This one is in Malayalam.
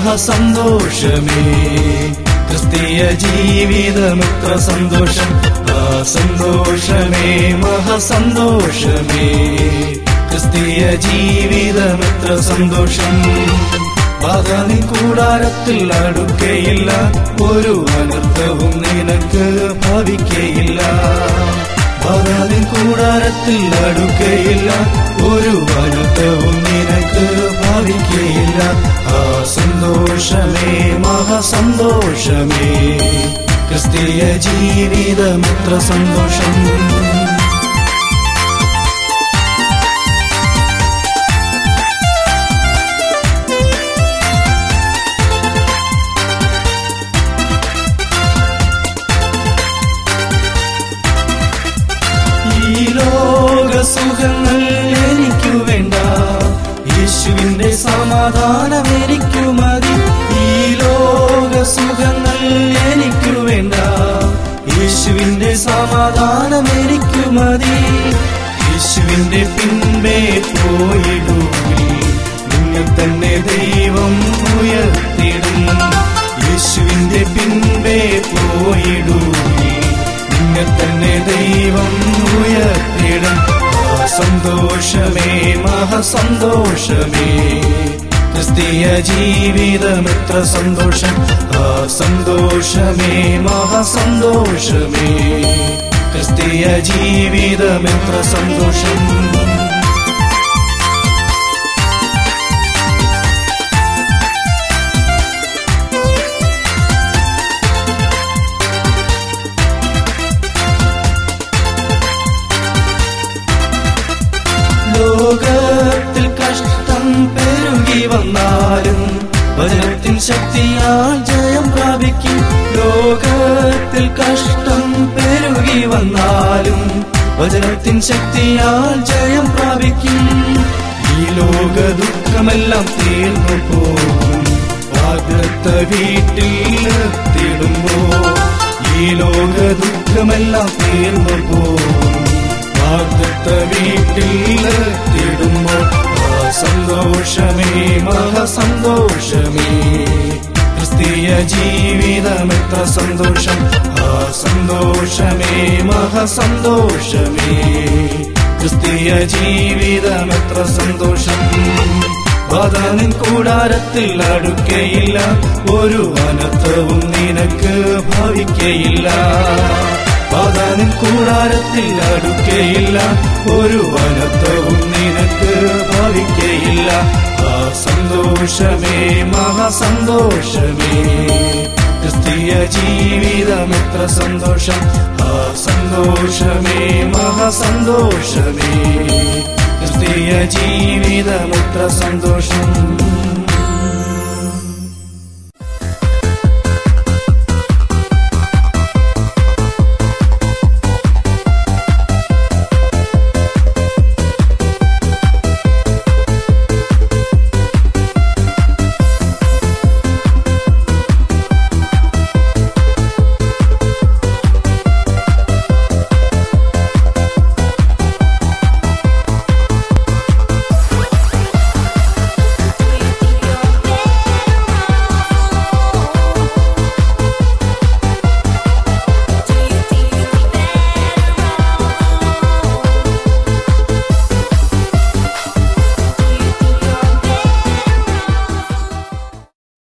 മഹാസന്തോഷമേ ക്രിസ്തീയ ജീവിതമെത്ര സന്തോഷം ആ സന്തോഷമേ മഹാസന്തോഷമേ ക്രിസ്തീയ ജീവിതമെത്ര സന്തോഷം ബാധാനി കൂടാരത്തിൽ അടുക്കയില്ല ഒരു അനർത്ഥവും നിനക്ക് ഭാവിക്കയില്ല ബാധാനി കൂടാരത്തിൽ അടുക്കയില്ല ഒരു അനർത്ഥവും നിനക്ക് ഭാവിക്കയില്ല ആ സന്തോഷമേ മഹാസന്തോഷമേ ക്രിസ്തീയ ജീവിതമെത്ര സന്തോഷം ഈ ലോക സുഖങ്ങൾ എനിക്കു വേണ്ട യേശുവിന്റെ സമാധാനം എനിക്കു മതി ഈ ലോക സുഖങ്ങൾ എനിക്കു വേണ്ട യേശുവിന്റെ സമാധാനം എനിക്കു മതി യേശുവിന്റെ പിൻപേ പോയിടുകിൽ നിന്നെ തന്നെ ദൈവം ഉയർത്തിടും യേശുവിന്റെ പിൻപേ പോയിടുകിൽ നിന്നെ തന്നെ ദൈവം ഉയർത്തിടും ആ സന്തോഷമേ മഹാസന്തോഷമേ ക്രിസ്തീയ ജീവിതമെത്ര സന്തോഷം ആ സന്തോഷമേ മഹാസന്തോഷമേ ക്രിസ്തീയ ജീവിതമെത്ര സന്തോഷം ലോകത്തിൽ കഷ്ടം പെരുകി വന്നാലും വചനത്തിൻ ശക്തിയാൽ ജയം പ്രാപിക്കും ലോകത്തിൽ കഷ്ടം പെരുകി വന്നാലും വചനത്തിൻ ശക്തിയാൽ ജയം പ്രാപിക്കും ഈ ലോക ദുഃഖമെല്ലാം തീർന്നു പോകും വാഗ്ദത്ത വീട്ടിൽ എത്തിടുമ്പോ ഈ ലോക ദുഃഖമെല്ലാം തീർന്നു പോകും വാഗ്ദത്ത വീട്ടിൽ എത്തിടുമ്പോൾ ആ സന്തോഷമേ മഹാസന്തോഷമേ ക്രിസ്തീയ ജീവിതമെത്ര സന്തോഷം ആ സന്തോഷമേ മഹാസന്തോഷമേ ക്രിസ്തീയ ജീവിതമെത്ര സന്തോഷം ബാധാനിൻ കൂടാരത്തിൽ അടുക്കയില്ല ഒരു അനർത്ഥവും നിനക്ക് ഭാവിക്കയില്ല ബാധാനിൻ കൂടാരത്തിൽ അടുക്കയില്ല ഒരു അനർത്ഥവും നിനക്ക് ഭാവിക്കയില്ല ആ സന്തോഷമേ മഹാസന്തോഷമേ ക്രിസ്തീയ ജീവിതമെത്ര സന്തോഷം ആ സന്തോഷമേ മഹാസന്തോഷമേ ക്രിസ്തീയ ജീവിതമെത്ര സന്തോഷം